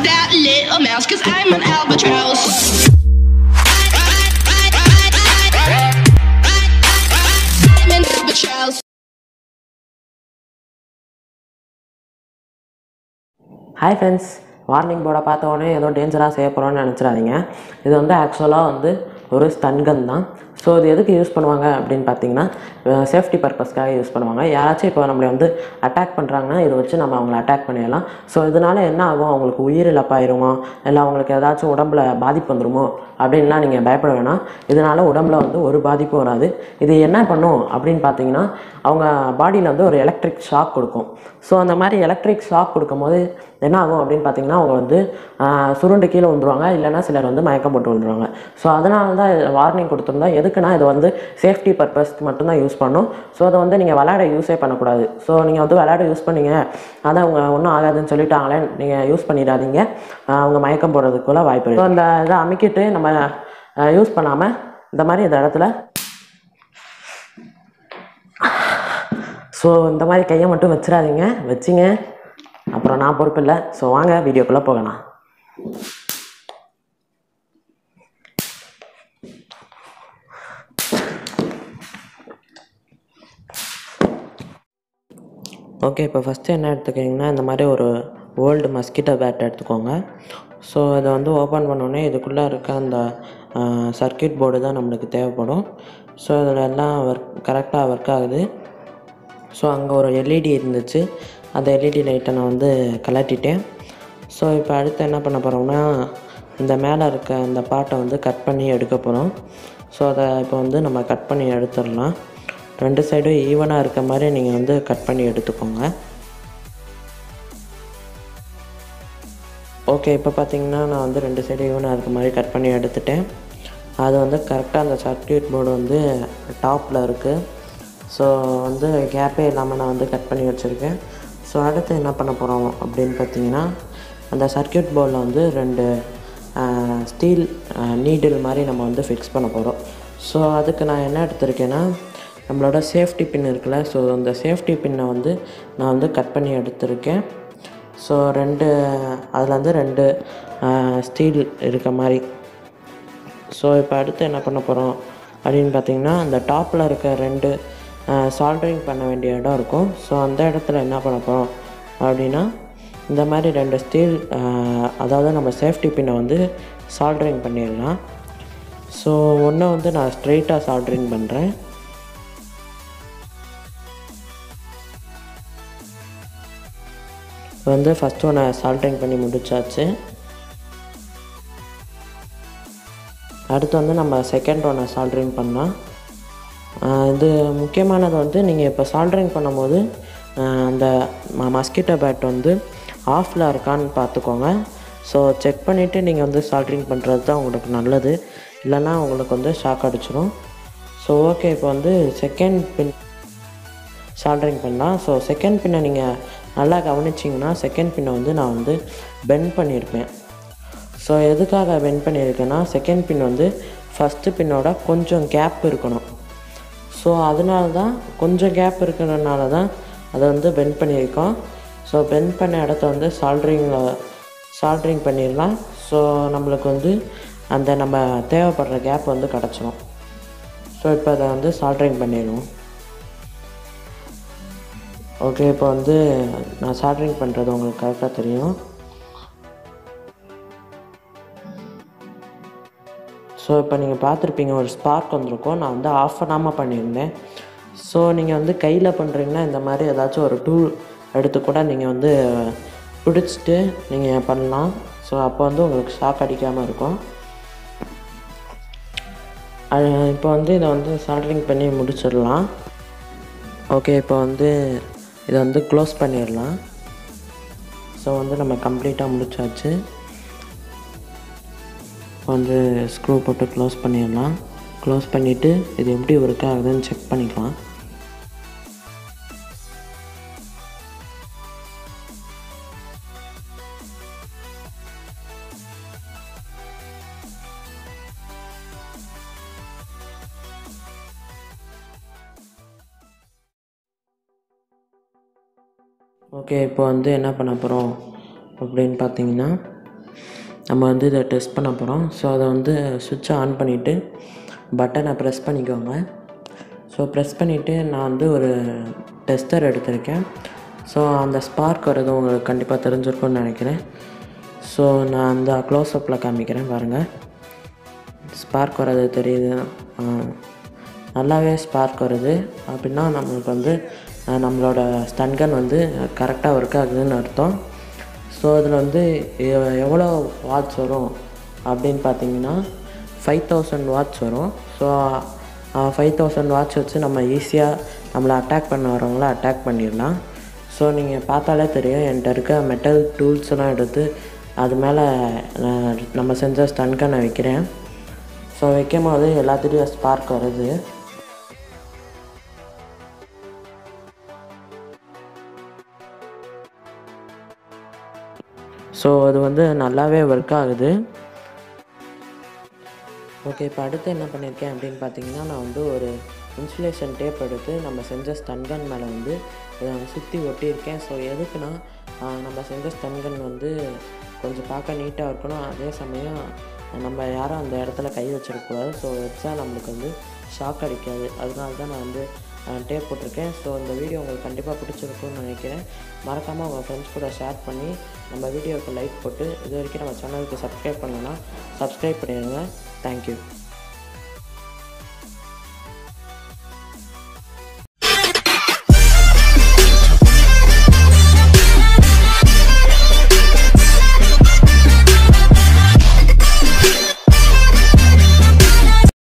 that little mouse, cause I'm an albatross. I'm an albatross. Hi friends warning போர்டை பார்த்த உடனே ஏதோ டேஞ்சராக செய்ய போகிறோன்னு நினச்சிடாதீங்க இது வந்து ஆக்சுவலாக வந்து ஒரு ஸ்டன் கன் தான் ஸோ இது எதுக்கு யூஸ் பண்ணுவாங்க அப்படின்னு பார்த்தீங்கன்னா சேஃப்டி பர்பஸ்க்காக யூஸ் பண்ணுவாங்க யாராச்சும் இப்போ நம்மளை வந்து அட்டாக் பண்ணுறாங்கன்னா இதை வச்சு நம்ம அவங்கள அட்டாக் பண்ணிடலாம் ஸோ இதனால என்ன ஆகும் அவங்களுக்கு உயிர் இழப்பாயிருமோ இல்லை அவங்களுக்கு ஏதாச்சும் உடம்புல பாதிப்பு வந்துருமோ அப்படின்லாம் நீங்கள் பயப்பட வேணாம் இதனால் உடம்புல வந்து ஒரு பாதிப்பும் வராது இது என்ன பண்ணும் அப்படின்னு பார்த்தீங்கன்னா அவங்க பாடியில் வந்து ஒரு எலக்ட்ரிக் ஷாக் கொடுக்கும் ஸோ அந்த மாதிரி எலக்ட்ரிக் ஷாக் கொடுக்கும்போது என்ன ஆகும் அப்படின்னு பார்த்தீங்கன்னா அவங்க வந்து ஆஹ், சுருண்டு கீழே விழுந்துருவாங்க இல்லைன்னா சிலர் வந்து மயக்கம் போட்டு விழுந்துருவாங்க ஸோ அதனால தான் வார்னிங் கொடுத்துருந்தோம் எதுக்குன்னா இது வந்து சேஃப்டி பர்பஸ்க்கு மட்டும்தான் யூஸ் பண்ணும் ஸோ அதை வந்து நீங்கள் விளையாட யூஸே பண்ணக்கூடாது ஸோ நீங்கள் வந்து விளையாட யூஸ் பண்ணீங்க அதான் அவங்க ஒன்றும் ஆகாதுன்னு சொல்லிட்டாங்களே நீங்கள் யூஸ் பண்ணிடாதீங்க ஆஹ், அவங்க மயக்கம் போடுறதுக்குள்ள வாய்ப்பு இருக்குது ஸோ அந்த இதை அமைக்கிட்டு நம்ம யூஸ் பண்ணாமல் இந்த மாதிரி இந்த இடத்துல ஸோ இந்த மாதிரி கையை மட்டும் வச்சிடாதீங்க வச்சிங்க அப்புறம் நான் பொறுப்பு இல்லை ஸோ வாங்க வீடியோக்குள்ளே போகலாம் ஓகே இப்போ ஃபஸ்ட்டு என்ன எடுத்துக்கிட்டிங்கன்னா இந்த மாதிரி ஒரு ஓல்டு மஸ்கிட்டோ பேட் எடுத்துக்கோங்க ஸோ இதை வந்து ஓப்பன் பண்ணோடனே இதுக்குள்ளே இருக்க அந்த சர்க்கியூட் போர்டு தான் நம்மளுக்கு தேவைப்படும் ஸோ இதில் எல்லாம் ஒர்க் கரெக்டாக ஒர்க் ஆகுது ஸோ அங்கே ஒரு எல்இடி இருந்துச்சு அந்த எல்இடி லைட்டை நான் வந்து கலட்டிட்டேன் ஸோ இப்போ அடுத்து என்ன பண்ண போகிறோம்னா இந்த மேலே இருக்க அந்த பாட்டை வந்து கட் பண்ணி எடுக்க போகிறோம் ஸோ அதை இப்போ வந்து நம்ம கட் பண்ணி எடுத்துடலாம் ரெண்டு சைடும் ஈவனாக இருக்க மாதிரி நீங்கள் வந்து கட் பண்ணி எடுத்துக்கோங்க ஓகே இப்போ பார்த்தீங்கன்னா நான் வந்து ரெண்டு சைடு ஈவனாக இருக்க மாதிரி கட் பண்ணி எடுத்துட்டேன் அது வந்து கரெக்டாக அந்த சர்க்யூட் போர்டு வந்து டாப்பில் இருக்குது ஸோ வந்து கேப்பே இல்லாமல் நான் வந்து கட் பண்ணி வச்சுருக்கேன் ஸோ அடுத்து என்ன பண்ண போகிறோம் அப்படின்னு பார்த்தீங்கன்னா அந்த சர்க்யூட் போர்டில் வந்து ரெண்டு ஸ்டீல் நீடில் மாதிரி நம்ம வந்து ஃபிக்ஸ் பண்ண போகிறோம் ஸோ அதுக்கு நான் என்ன எடுத்திருக்கேன்னா நம்மளோட சேஃப்டி பின் இருக்குல்ல ஸோ அந்த சேஃப்டி பின்னை வந்து நான் வந்து கட் பண்ணி எடுத்திருக்கேன் ஸோ ரெண்டு அதில் வந்து ரெண்டு ஸ்டீல் இருக்க மாதிரி ஸோ இப்போ அடுத்து என்ன பண்ண போகிறோம் அப்படின்னு பார்த்தீங்கன்னா அந்த டாப்பில் இருக்க ரெண்டு சால்ட்ரிங் பண்ண வேண்டிய இடம் இருக்கும் ஸோ அந்த இடத்துல என்ன பண்ண போகிறோம் அப்படின்னா இந்த மாதிரி ரெண்டு ஸ்டீல் அதாவது நம்ம சேஃப்டி பின்னை வந்து சால்ட்ரிங் பண்ணிடலாம் ஸோ ஒன்று வந்து நான் ஸ்ட்ரெயிட்டாக சால்ட்ரிங் பண்ணுறேன் இப்போ வந்து ஃபஸ்ட்டு ஒன்று சால்ட்ரிங் பண்ணி முடிச்சாச்சு அடுத்து வந்து நம்ம செகண்ட் ஒன்று சால்ட்ரிங் பண்ணலாம் ஆஹ் இது முக்கியமானது வந்து நீங்கள் இப்போ சால்ட்ரிங் பண்ணும்போது ஆஹ் அந்த மஸ்கிட்டோ பேட் வந்து ஆஃபில் இருக்கான்னு பார்த்துக்கோங்க ஸோ செக் பண்ணிவிட்டு நீங்கள் வந்து சால்ட்ரிங் பண்ணுறது தான் உங்களுக்கு நல்லது இல்லைன்னா உங்களுக்கு வந்து ஷாக் அடிச்சிடும் ஸோ ஓகே இப்போ வந்து செகண்ட் பின் சால்ட்ரிங் பண்ணலாம் ஸோ செகண்ட் பின்னை நீங்கள் நல்லா கவனிச்சிங்கன்னா செகண்ட் பின்னை வந்து நான் வந்து பெண்ட் பண்ணியிருப்பேன் ஸோ எதுக்காக பெண்ட் பண்ணியிருக்கேன்னா செகண்ட் பின் வந்து ஃபஸ்ட்டு பின்னோட கொஞ்சம் கேப் இருக்கணும் ஸோ அதனால தான் கொஞ்சம் கேப் இருக்கிறதுனால தான் அதை வந்து பெண்ட் பண்ணியிருக்கோம் ஸோ பெண்ட் பண்ண இடத்த வந்து சால்ட்ரிங்கில் சால்ட்ரிங் பண்ணிடலாம் ஸோ நம்மளுக்கு வந்து அந்த நம்ம தேவைப்படுற கேப் வந்து கிடச்சிரும் ஸோ இப்போ அதை வந்து சால்ட்ரிங் பண்ணிடுவோம் ஓகே இப்போ வந்து நான் சால்ட்ரிங் பண்ணுறது உங்களுக்கு கரெக்டாக தெரியும் ஸோ இப்போ நீங்கள் பார்த்துருப்பீங்க ஒரு ஸ்பார்க் வந்திருக்கும் நான் வந்து ஆஃப் பண்ணாமல் பண்ணியிருந்தேன் ஸோ நீங்கள் வந்து கையில் பண்ணுறீங்கன்னா இந்த மாதிரி ஏதாச்சும் ஒரு டூல் எடுத்து கூட நீங்கள் வந்து பிடிச்சிட்டு நீங்கள் பண்ணலாம் ஸோ அப்போ வந்து உங்களுக்கு ஷாக் அடிக்காமல் இருக்கும் அது இப்போ வந்து இதை வந்து சால்ட்ரிங் பண்ணி முடிச்சிடலாம் ஓகே இப்போ வந்து இதை வந்து க்ளோஸ் பண்ணிடலாம் ஸோ வந்து நம்ம கம்ப்ளீட்டாக முடிச்சாச்சு இப்போ வந்து ஸ்க்ரூ போட்டு க்ளோஸ் பண்ணிடலாம் க்ளோஸ் பண்ணிவிட்டு இது எப்படி ஒர்க் ஆகுதுன்னு செக் பண்ணிக்கலாம் ஓகே இப்போ வந்து என்ன பண்ண போகிறோம் அப்படின்னு பார்த்தீங்கன்னா நம்ம வந்து இதை டெஸ்ட் பண்ண போகிறோம் ஸோ அதை வந்து சுவிட்சை ஆன் பண்ணிவிட்டு பட்டனை ப்ரெஸ் பண்ணிக்கோங்க ஸோ ப்ரெஸ் பண்ணிவிட்டு நான் வந்து ஒரு டெஸ்டர் எடுத்திருக்கேன் ஸோ அந்த ஸ்பார்க் வர்றது உங்களுக்கு கண்டிப்பாக தெரிஞ்சிருக்கும்னு நினைக்கிறேன் ஸோ நான் அந்த க்ளோஸ்அப்பில் காமிக்கிறேன் பாருங்கள் ஸ்பார்க் வர்றது தெரியுது ஆ, நல்லாவே ஸ்பார்க் வருது அப்படின்னா நம்மளுக்கு வந்து ஆ, நம்மளோட ஸ்டன்கன் வந்து கரெக்டாக ஒர்க் ஆகுதுன்னு அர்த்தம் ஸோ இதில் வந்து எ- எவ்வளோ வாட்ஸ் வரும் அப்படின்னு பார்த்தீங்கன்னா ஃபைவ் தௌசண்ட் வாட்ஸ் வரும் ஸோ ஃபைவ் தௌசண்ட் வாட்ச் வச்சு நம்ம ஈஸியாக நம்மளை அட்டாக் பண்ண வரவங்கள அட்டாக் பண்ணிடலாம் ஸோ நீங்கள் பார்த்தாலே தெரியும் என்கிட்ட இருக்க மெட்டல் டூல்ஸ் எல்லாம் எடுத்து அது மேலே நம்ம செஞ்ச ஸ்டன்கனை வைக்கிறேன் ஸோ வைக்கும் போது எல்லாத்துலேயும் ஸ்பார்க் வருது ஸோ அது வந்து நல்லாவே ஒர்க் ஆகுது ஓகே இப்போ அடுத்து என்ன பண்ணியிருக்கேன் அப்படின்னு பார்த்தீங்கன்னா நான் வந்து ஒரு இன்சுலேஷன் டேப் எடுத்து நம்ம செஞ்ச ஸ்டன்கன் மேலே வந்து சுற்றி ஒட்டியிருக்கேன் ஸோ எதுக்குன்னா ஆஹ், நம்ம செஞ்ச ஸ்டன்கன் வந்து கொஞ்சம் பார்க்க நீட்டாக இருக்கணும் அதே சமயம் நம்ம யாரும் அந்த இடத்துல கை வச்சிடக்கூடாது ஸோ வச்சா நம்மளுக்கு வந்து ஷாக் அடிக்காது அதனால தான் நான் வந்து டேப் போட்டிருக்கேன் ஸோ இந்த வீடியோ உங்களுக்கு கண்டிப்பாக பிடிச்சிருக்கும்னு நினைக்கிறேன் மறக்காமல் உங்கள் ஃப்ரெண்ட்ஸ் கூட ஷேர் பண்ணி நம்ம வீடியோவுக்கு லைக் போட்டு இது வரைக்கும் நம்ம சேனலுக்கு சப்ஸ்கிரைப் பண்ணலன்னா சப்ஸ்கிரைப் பண்ணிடுங்க தேங்க்யூ